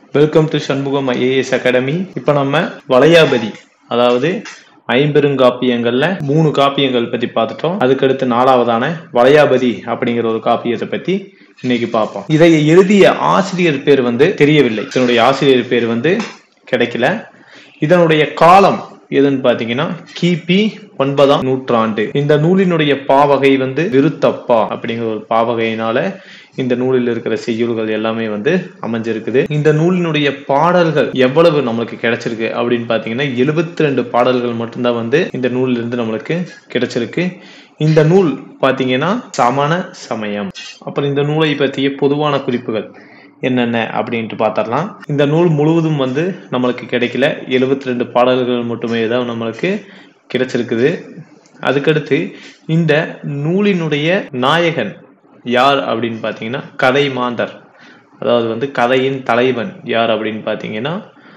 welcome to Shanmugam IAS academy இப்போ நம்ம வளையாபதி அதாவது ஐம்பெருங்காப்பியங்கள்ல மூணு காப்பியங்கள் பத்தி பார்த்துட்டோம் அதுக்கடுத்து நாலாவதான வளையாபதி அப்படிங்கிற ஒரு காப்பியத்தை பத்தி இன்னைக்கு பார்ப்போம் இதை எழுதிய ஆசிரியர் பேர் வந்து தெரியவில்லை இதனுடைய ஆசிரியர் பேர் வந்து கிடைக்கல இதனுடைய காலம் எதுன்னு பாத்தீங்கன்னா கிபி ஒன்பதாம் நூற்றாண்டு இந்த நூலினுடைய பாவகை வந்து விருத்தப்பா அப்படிங்கிற ஒரு பாவகையினால இந்த நூலில் இருக்கிற செய்யுள்கள் எல்லாமே வந்து அமைஞ்சிருக்குது இந்த நூலினுடைய பாடல்கள் எவ்வளவு நம்மளுக்கு கிடைச்சிருக்கு அப்படின்னு பாத்தீங்கன்னா எழுபத்தி ரெண்டு பாடல்கள் மட்டும்தான் வந்து இந்த நூல்ல இருந்து நம்மளுக்கு கிடைச்சிருக்கு இந்த நூல் பாத்தீங்கன்னா சமண சமயம் அப்புறம் இந்த நூலை பற்றிய பொதுவான குறிப்புகள் என்னென்ன அப்படின்ட்டு பார்த்தரலாம் இந்த நூல் முழுவதும் வந்து நம்மளுக்கு கிடைக்கல எழுபத்தி ரெண்டு பாடல்கள் மட்டுமே தான் நம்மளுக்கு கிடைச்சிருக்குது அதுக்கடுத்து இந்த நூலினுடைய நாயகன் யார் அப்படின்னு பார்த்தீங்கன்னா கதை மாந்தர் அதாவது வந்து கதையின் தலைவன் யார் அப்படின்னு பார்த்தீங்கன்னா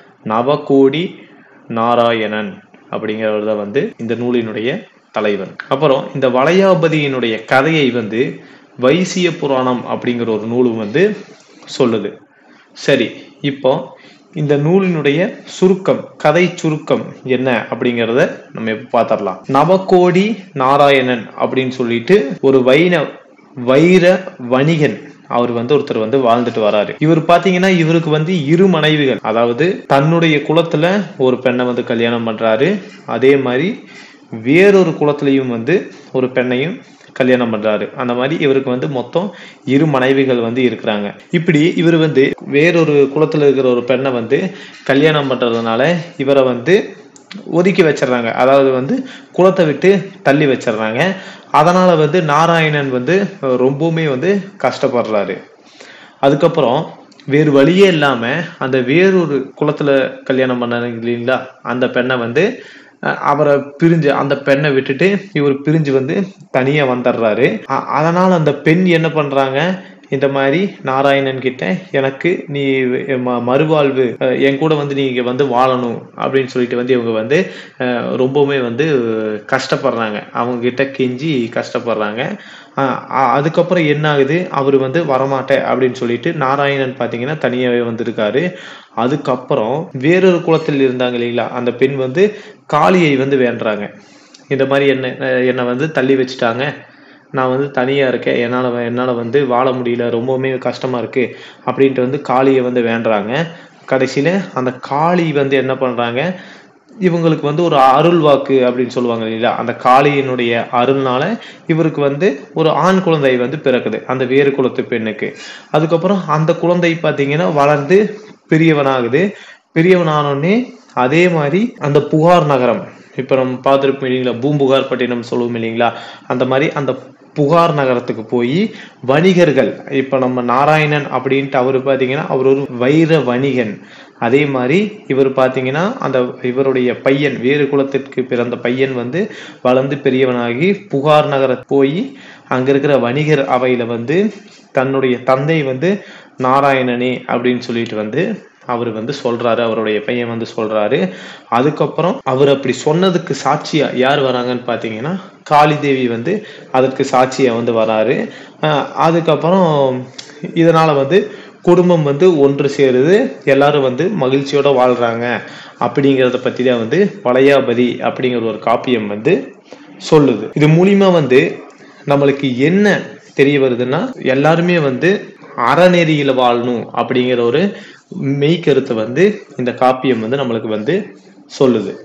நவகோடி நாராயணன் அப்படிங்கிறவர் தான் வந்து இந்த நூலினுடைய தலைவன் அப்புறம் இந்த வளையாபதியினுடைய கதையை வந்து வைசிய புராணம் அப்படிங்கிற ஒரு நூலும் வந்து சொல்லுது சரி இப்போ இந்த நூலினுடைய சுருக்கம் கதை சுருக்கம் என்ன அப்படிங்கிறத நம்ம இப்ப பார்த்தரலாம் நவகோடி நாராயணன் அப்படின்னு சொல்லிட்டு ஒரு வைண வைர வணிகன் அவர் வந்து ஒருத்தர் வந்து வாழ்ந்துட்டு வராரு இவர் பாத்தீங்கன்னா இவருக்கு வந்து இரு மனைவிகள் அதாவது தன்னுடைய குலத்துல ஒரு பெண்ணை வந்து கல்யாணம் பண்றாரு அதே மாதிரி வேறொரு குலத்திலையும் வந்து ஒரு பெண்ணையும் கல்யாணம் பண்றாரு அந்த மாதிரி இவருக்கு வந்து மொத்தம் இரு மனைவிகள் வந்து இருக்கிறாங்க இப்படி இவர் வந்து வேறொரு குலத்துல இருக்கிற ஒரு பெண்ணை வந்து கல்யாணம் பண்றதுனால இவரை வந்து ஒதுக்கி வச்சிடுறாங்க அதாவது வந்து குலத்தை விட்டு தள்ளி வச்சிடுறாங்க அதனால வந்து நாராயணன் வந்து ரொம்பவுமே வந்து கஷ்டப்படுறாரு அதுக்கப்புறம் வேறு வழியே இல்லாம அந்த வேறொரு குலத்துல கல்யாணம் பண்ணாங்க இல்லைங்களா அந்த பெண்ணை வந்து அவரை பிரிஞ்சு அந்த பெண்ணை விட்டுட்டு இவர் பிரிஞ்சு வந்து தனியா வந்துடுறாரு அதனால அந்த பெண் என்ன பண்றாங்க இந்த மாதிரி நாராயணன் கிட்ட எனக்கு நீ மறுவாழ்வு என் கூட வந்து நீங்க வந்து வாழணும் அப்படின்னு சொல்லிட்டு வந்து இவங்க வந்து ரொம்பவுமே வந்து கஷ்டப்படுறாங்க அவங்க கிட்ட கெஞ்சி கஷ்டப்படுறாங்க அதுக்கப்புறம் என்ன ஆகுது அவர் வந்து வரமாட்டேன் அப்படின்னு சொல்லிட்டு நாராயணன் பார்த்தீங்கன்னா தனியாகவே வந்திருக்காரு அதுக்கப்புறம் வேறொரு குளத்தில் இருந்தாங்க இல்லைங்களா அந்த பெண் வந்து காளியை வந்து வேண்டுறாங்க இந்த மாதிரி என்ன என்னை வந்து தள்ளி வச்சுட்டாங்க நான் வந்து தனியாக இருக்கேன் என்னால் என்னால் வந்து வாழ முடியல ரொம்பவுமே கஷ்டமாக இருக்குது அப்படின்ட்டு வந்து காளியை வந்து வேண்டுறாங்க கடைசியில் அந்த காளி வந்து என்ன பண்ணுறாங்க இவங்களுக்கு வந்து ஒரு அருள் வாக்கு அப்படின்னு சொல்லுவாங்க இல்லைங்களா அந்த காளியினுடைய அருள்னால இவருக்கு வந்து ஒரு ஆண் குழந்தை வந்து பிறக்குது அந்த வேறு குலத்து பெண்ணுக்கு அதுக்கப்புறம் அந்த குழந்தை பார்த்தீங்கன்னா வளர்ந்து பெரியவனாகுது பெரியவனானோடனே அதே மாதிரி அந்த புகார் நகரம் இப்போ நம்ம பார்த்துருப்போம் இல்லைங்களா பூம்புகார் பட்டினம் சொல்லுவோம் இல்லைங்களா அந்த மாதிரி அந்த புகார் நகரத்துக்கு போய் வணிகர்கள் இப்போ நம்ம நாராயணன் அப்படின்ட்டு அவர் பார்த்தீங்கன்னா அவர் ஒரு வைர வணிகன் அதே மாதிரி இவர் பார்த்தீங்கன்னா அந்த இவருடைய பையன் வேறு குலத்திற்கு பிறந்த பையன் வந்து வளர்ந்து பெரியவனாகி புகார் நகர போய் அங்க இருக்கிற வணிகர் அவையில வந்து தன்னுடைய தந்தை வந்து நாராயணனே அப்படின்னு சொல்லிட்டு வந்து அவர் வந்து சொல்றாரு அவருடைய பையன் வந்து சொல்றாரு அதுக்கப்புறம் அவர் அப்படி சொன்னதுக்கு சாட்சியா யார் வராங்கன்னு பாத்தீங்கன்னா காளி தேவி வந்து அதற்கு சாட்சியா வந்து வராரு அதுக்கப்புறம் இதனால வந்து குடும்பம் வந்து ஒன்று சேருது எல்லாரும் வந்து மகிழ்ச்சியோட வாழ்றாங்க அப்படிங்கிறத பத்தி தான் வந்து வளையாபதி அப்படிங்கிற ஒரு காப்பியம் வந்து சொல்லுது இது மூலியமா வந்து நம்மளுக்கு என்ன தெரிய வருதுன்னா எல்லாருமே வந்து அறநெறியில வாழணும் அப்படிங்கிற ஒரு மெய்கருத்தை வந்து இந்த காப்பியம் வந்து நம்மளுக்கு வந்து சொல்லுது